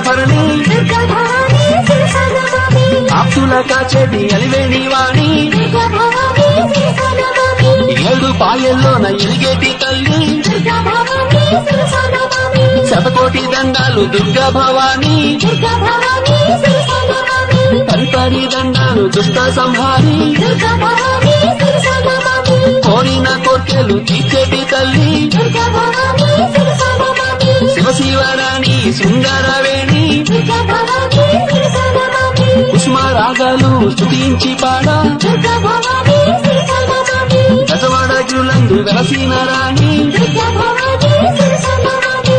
చక్రభరణి దుర్గా భవానీ శిరసా నమామి ఆప్తుల కాచేటి అలివేణి వాణి దుర్గా భవానీ శిరసా నమామి ఏడు పాయల్లోన ఎలిగేటి తల్లి దుర్గా భవానీ శిరసా నమామి శతకోటి దండాలు దుర్గా భవాని దుర్గా భవానీ శిరసా నమామి పరిపరి దండాలు దుష్ట సంహారి దుర్గా భవానీ శిరసా నమామి కోరిన కోర్కెలు తీర్చేటి తల్లి దుర్గా భవానీ శిరసా నమామి శివశివరాణి శృంగారవేణి దుర్గా భవానీ శిరసా నమామి కుసుమ రాగాలు స్తుతించి పాడ దుర్గా భవానీ శిరసా నమామి గజవాడగ్రులందు వెలసిన రాణి దుర్గా భవానీ శిరసా నమామి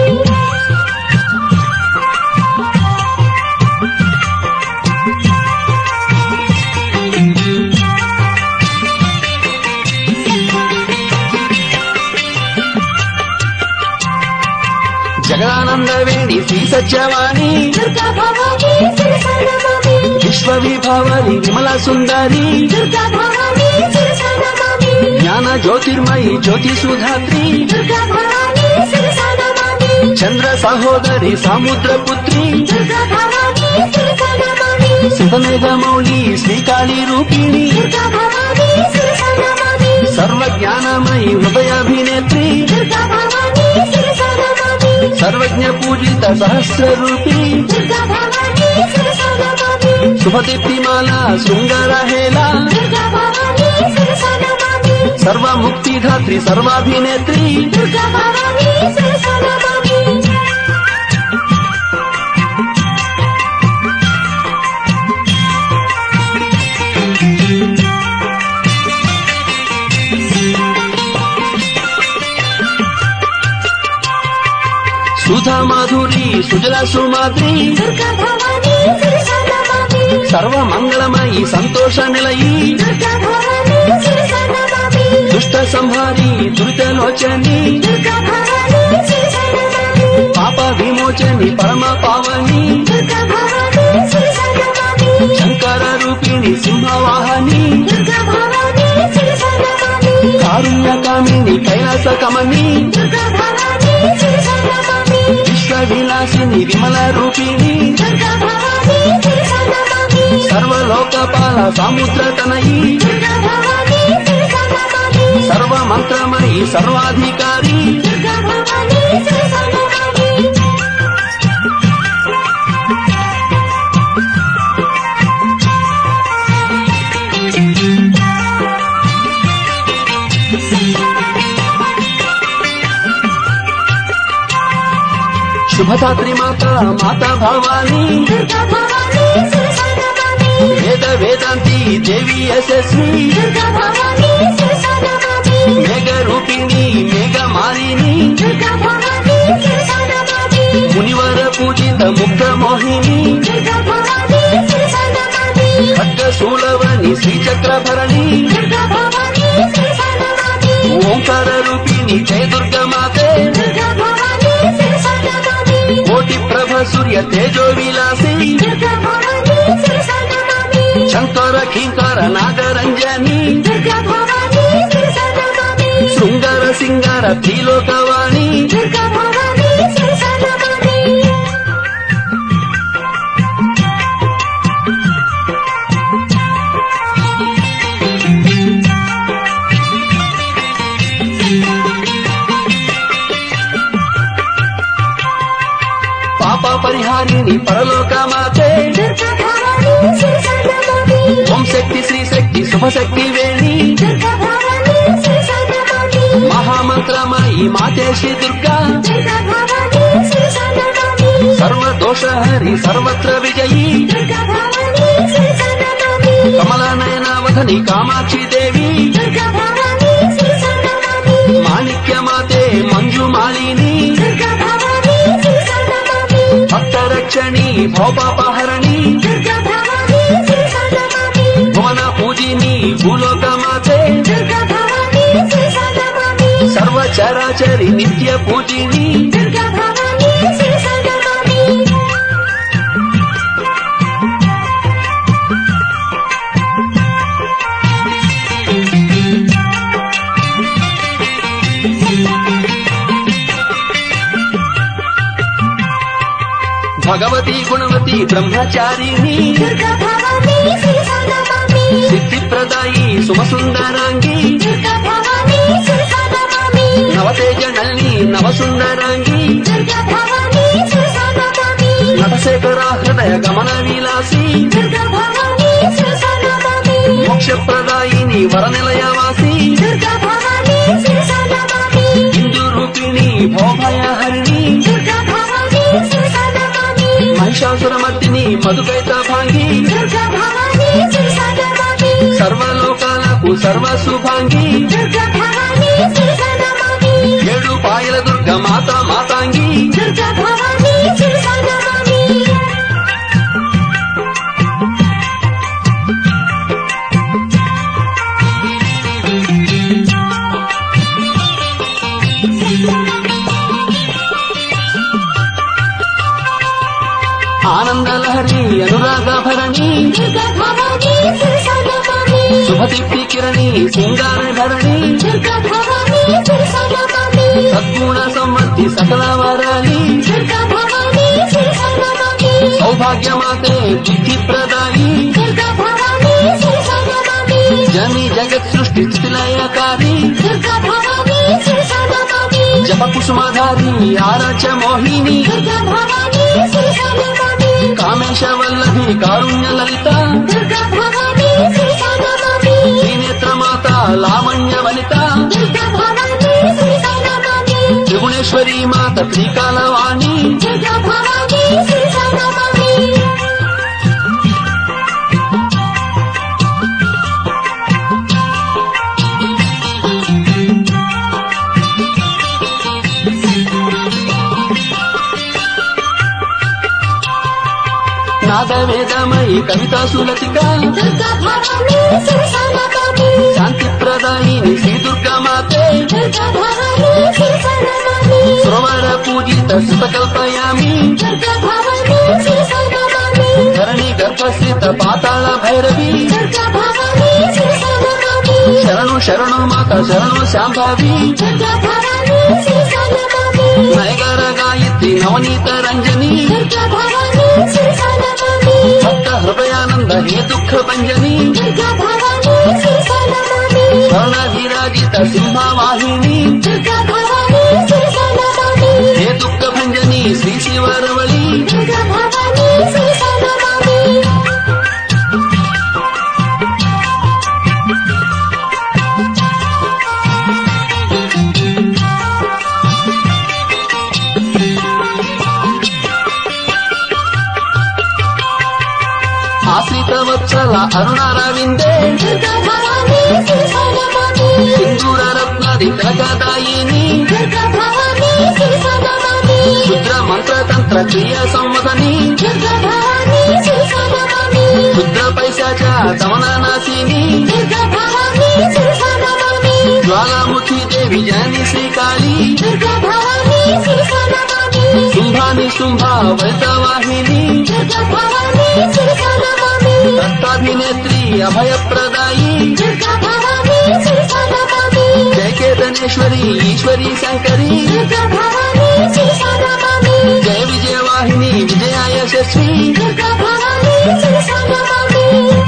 జగదానందవేణి శ్రీ సత్యవాణి దుర్గా భవానీ శిరసా నమామి విశ్వ విభావరి విమల సుందరి దుర్గా భవానీ శిరసా నమామి జ్ఞాన జ్యోతిర్మయి జ్యోతి సుధాత్రి దుర్గా భవానీ శిరసా నమామి చంద్ర సహోదరి సముద్ర పుత్రి దుర్గా భవానీ శిరసా నమామి శివమేఘ మౌళి శ్రీకాళి రూపిణి దుర్గా భవానీ శిరసా నమామి సర్వ జ్ఞానమయి హృదయాభినేత్రి దుర్గా భవానీ శిరసా నమామి సర్వజ్ఞ పూజిత సహస్ర రూపి దుర్గా భవానీ శిరసా నమామి శుభదీప్తిమాల శృంగార హేళ దుర్గా భవానీ శిరసా నమామి సర్వ ముక్తిధాత్రి సర్వాభినేత్రి దుర్గా భవానీ శిరసా నమామి సుధా మాధురి సుజల సుమాద్రి దుర్గా భవానీ శిరసా నమామి సర్వ మంగళమయి సంతోష నిలయి దుర్గా భవానీ శిరసా నమామి దుష్ట సంహారి దురితలోచని దుర్గా భవానీ శిరసా నమామి పాప విమోచని పరమ పావని దుర్గా భవానీ శిరసా నమామి శంకర రూపిణి సింహవాహని దుర్గా భవానీ శిరసా నమామి కారుణ్య కామిని కైలాస కమని దుర్గా భవానీ శిరసా నమామి విశ్వ విలాసిని విమల రూపిణి దుర్గా భవానీ శిరసా నమామి సర్వలోకపాల సముద్ర తనయి దుర్గా భవానీ శిరసా నమామి సర్వ మంత్రమయి సర్వాధికారి దుర్గా భవానీ శిరసా నమామి శుభదాత్రి మాత మాత భవాని దుర్గా భవానీ శిరసా నమామి వేద వేదాంతి దేవి యశస్వి దుర్గా భవానీ శిరసా నమామి మేఘ రూపిణి మేఘ మాలిని దుర్గా భవానీ శిరసా నమామి మునివర పూజిత ముగ్ధ మోహిని దుర్గా భవానీ శిరసా నమామి ఖడ్గ శూలవని శ్రీచక్రభరణి దుర్గా భవానీ శిరసా నమామి ఓంకార రూపిణి జయ దుర్గమాతే దుర్గా భవానీ శిరసా నమామి కోటి ప్రభ సూర్య తేజో విలాసి దుర్గా భవానీ శిరసా నమామి శంకర కింకర నాగరంజని దుర్గా భవానీ శిరసా నమామి శృంగార సింగార త్రిలోకవాణి దుర్గా భవానీ శిరసా నమామి పాప పరిహారిణి పరలోక మాతే దుర్గా భవానీ శిరసా నమామి ఓం శక్తి శ్రీ శక్తి శుభశక్తి వేణి దుర్గా భవానీ శిరసా నమామి మహామంత్రమయి మాతే శ్రీ దుర్గా దుర్గా భవానీ శిరసా నమామి సర్వ దోషహరి సర్వత్ర విజయీ దుర్గా భవానీ శిరసా నమామి కమల నయనావధని కామాక్షి దేవి దుర్గా భవానీ శిరసా నమామి మాణిక్య మాతే మంజు మాలిని దుర్గా భవానీ శిరసా నమామి భక్త రక్షణి భోపాపహరణి దుర్గా భవానీ శిరసా నమామి భువన పూజిని భూలోక మాతే దుర్గా భవానీ శిరసా నమామి సర్వ చరాచరి నిత్య పూజిని దుర్గా భవానీ శిరసా నమామి భగవతి గుణవతి బ్రహ్మచారిణి దుర్గా భవానీ శ్రీ సౌందమామి సిద్ధి ప్రదాయి సుమసుందరాంగి దుర్గా భవానీ శ్రీ సౌందమామి నవతేజ నల్ని నవసుందరాంగి దుర్గా భవానీ శ్రీ సౌందమామి నటశేఖర హృదయ గమన విలాసి దుర్గా భవానీ శ్రీ సౌందమామి మోక్షప్రదాయిని వరనిలయవాసి దుర్గా భవానీ శ్రీ సౌందమామి హిందూ రూపిణి భోభయహరిణి దుర్గా భవానీ శ్రీ సౌందమామి మహిషాసురమర్దిని మధుకైత భాంగి దుర్గా భవానీ శ్రీ సౌందమామి సర్వలోకాలకు సర్వశుభాంగి దుర్గా భవానీ శ్రీ సౌందమామి ఏడు పాయల దుర్గ మాత మాతాంగి దుర్గా భవానీ శ్రీ సౌందమామి ఆనందలహరి అనురాగభరణి దుర్గా భవానీ శ్రీ సౌందమామి శుభదీప్తి కిరణి సింగార ధరణి దుర్గా భవానీ శ్రీ సౌందమామి సద్గుణ సంవర్తి సకల వరాలి దుర్గా భవానీ శ్రీ సౌందమామి సౌభాగ్యమాతే బుద్ధి ప్రదాయి దుర్గా భవానీ శ్రీ సౌందమామి జని జగత్ సృష్టి స్థితిలయకారి దుర్గా భవానీ శ్రీ సౌందమామి జప కుసుమధారి ఆరాచ మోహిని దుర్గా భవానీ శ్రీ సౌందమామి కామేశ వల్లభి కారుణ్య లలిత దుర్గా భవానీ శ్రీ సౌందమామి త్రినేత్ర మాత లావణ్య వనిత దుర్గా భవానీ శ్రీ సౌందమామి త్రిగుణేశ్వరి మాత త్రికాలవాణి దుర్గా భవానీ శ్రీ సౌందమామి నాదవేదమయి కవితా సులతిక దుర్గా భవానీ శ్రీ సౌందమామి శాంతి ప్రదాయిని శ్రీ దుర్గా మాతే దుర్గా భవానీ శ్రీ సౌందమామి సురవర పూజిత సుతకల్పయామి దుర్గా భవానీ శ్రీ సౌందమామి ధరణి గర్భస్థిత పాతాళ భైరవి దుర్గా భవానీ శ్రీ సౌందమామి శరణు శరణు మాత శరణు శాంభవి దుర్గా భవానీ శ్రీ సౌందమామి నయగర గాయత్రి నవనీత రంజని దుర్గా భవానీ శ్రీ సౌందమామి భక్త హృదయానంద హే దుఃఖ భంజని దుర్గా భవానీ శ్రీ సౌందమామి స్వర్ణధిరాజిత సింహవాహిని దుర్గా భవానీ శ్రీ సౌందమామి హే దుఃఖ భంజని శ్రీ శివరవళి దుర్గా భవానీ శ్రీ సౌందమామి ఆశ్రిత వత్సల అరుణారవిందే దుర్గా భవానీ శ్రీ సౌందమామి సింధూర రత్నాది తిలకదాయిని దుర్గా భవానీ శ్రీ సౌందమామి రుద్ర మంత్ర తంత్ర క్రియ సంవదని దుర్గా భవానీ శ్రీ సౌందమామి రుద్ర పైశాచ దమన నాశిని దుర్గా భవానీ శ్రీ సౌందమామి జ్వాలాముఖి దేవి జనని శ్రీకాళి దుర్గా భవానీ శ్రీ సౌందమామి శుంభాని శుంభ వైతవాహిని దుర్గా భవానీ శ్రీ సౌందమామి దత్తాభినేత్రి అభయప్రదాయి దుర్గా భవానీ శ్రీ సౌందమామి జయకేతనేశ్వరి ఈశ్వరి శంకరి దుర్గా భవానీ శ్రీ సౌందమామి జయ విజయవాహిని విజయ యశస్వి దుర్గా భవానీ శ్రీ సౌందమామి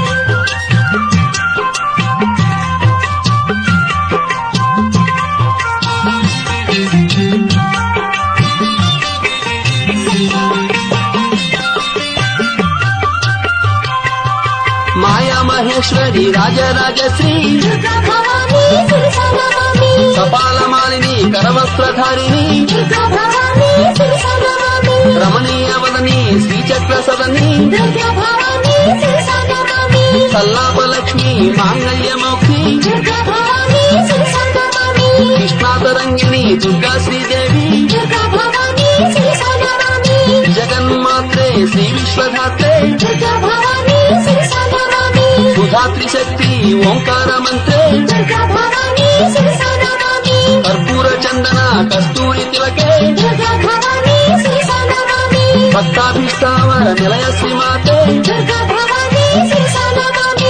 మాయా మహేశ్వరి రాజరాజశ్రీ దుర్గా భవానీ శ్రీ సౌందమామి కపాలమాలిని కరవస్త్రధారిణి దుర్గా భవానీ శ్రీ సౌందమామి రమణీయ వదని శ్రీచక్ర సదని దుర్గా భవానీ శ్రీ సౌందమామి సల్లాపలక్ష్మి మాంగళ్యమౌక్తి దుర్గా భవానీ శ్రీ సౌందమామి కృష్ణాతరంగిణి దుర్గా శ్రీదేవి దుర్గా భవానీ శ్రీ సౌందమామి జగన్మాత్రే శ్రీ విశ్వధాత్రే దుర్గా భవానీ శ్రీ సౌందమామి సుధాత్రి శక్తి ఓంకార మంత్రే దుర్గా భవానీ శ్రీ సౌందమామి కర్పూర చందన కస్తూరి తిలకే దుర్గా భవానీ శ్రీ సౌందమామి భక్తాభిష్టావర నిలయ శ్రీమాతే దుర్గా భవానీ శ్రీ సౌందమామి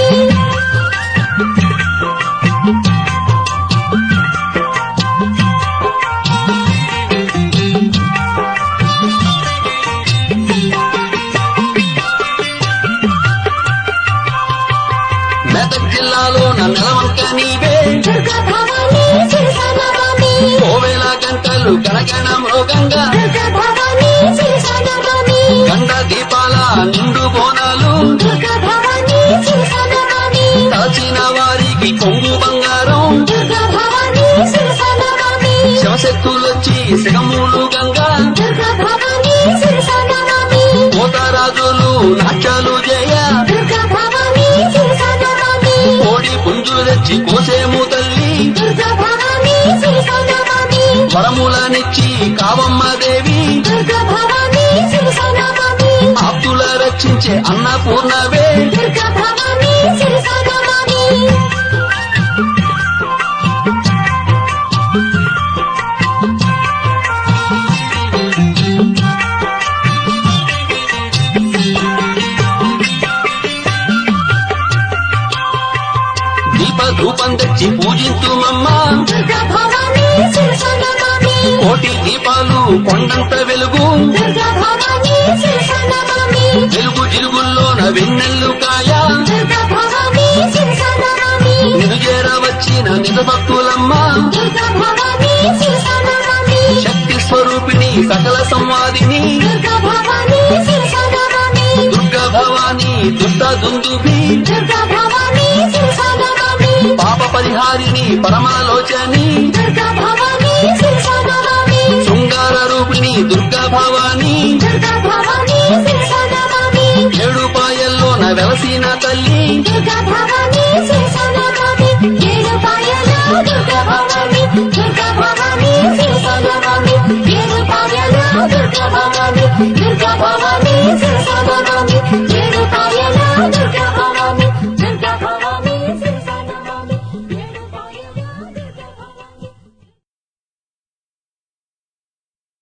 నెలవంక నీవే దుర్గా భవానీ శిరసానమామి కోవెల గంటలు గణగణ మృగంగా దుర్గా భవానీ శిరసానమామి గండ దీపాల నిండు బోనాలు దుర్గా భవానీ శిరసానమామి దాచిన వారికి కొంగు బంగారం దుర్గా భవానీ శిరసానమామి శివశక్తులొచ్చి సిగమూలు గంగా దుర్గా భవానీ శిరసానమామి పోతరాజులు నాట్యాలు చేయ దుర్గా భవానీ శిరసానమామి కోడి పుంజులు తెచ్చి కోసేము తల్లి దుర్గా భవానీ శిరసానమామి వరములనిచ్చి కావమ్మ దేవి దుర్గా భవానీ శిరసానమామి ఆప్తుల రక్షించే అన్నపూర్ణవే దుర్గా భవానీ శిరసానమామి దీప ధూపం తెచ్చి పూజించుమమ్మ దుర్గా భవానీ శిరసానమామి కోటి దీపాలు కొండంత వెలుగు దుర్గా భవానీ శిరసానమామి వెలుగు జిలుగుల్లోన వెన్నెల్లు కాయ దుర్గా భవానీ శిరసానమామి నిరుజేర వచ్చిన నిజ భక్తులమ్మ దుర్గా భవానీ శిరసానమామి శక్తి స్వరూపిణి సకల సంవాదిని దుర్గా భవానీ శిరసానమామి దుర్గా భవాని దుష్ట దుందుభి దుర్గా భవానీ శిరసానమామి పాప పరిహారిణి పరమాలోచని దుర్గా భవానీ శిరసానమామి శృంగార రూపిణి దుర్గా భవాని దుర్గా భవానీ శిరసానమామి ఏడుపాయల్లోన వెలసిన తల్లి దుర్గా భవానీ శిరసానమామి ఏడు పాయల దుర్గా భవానీ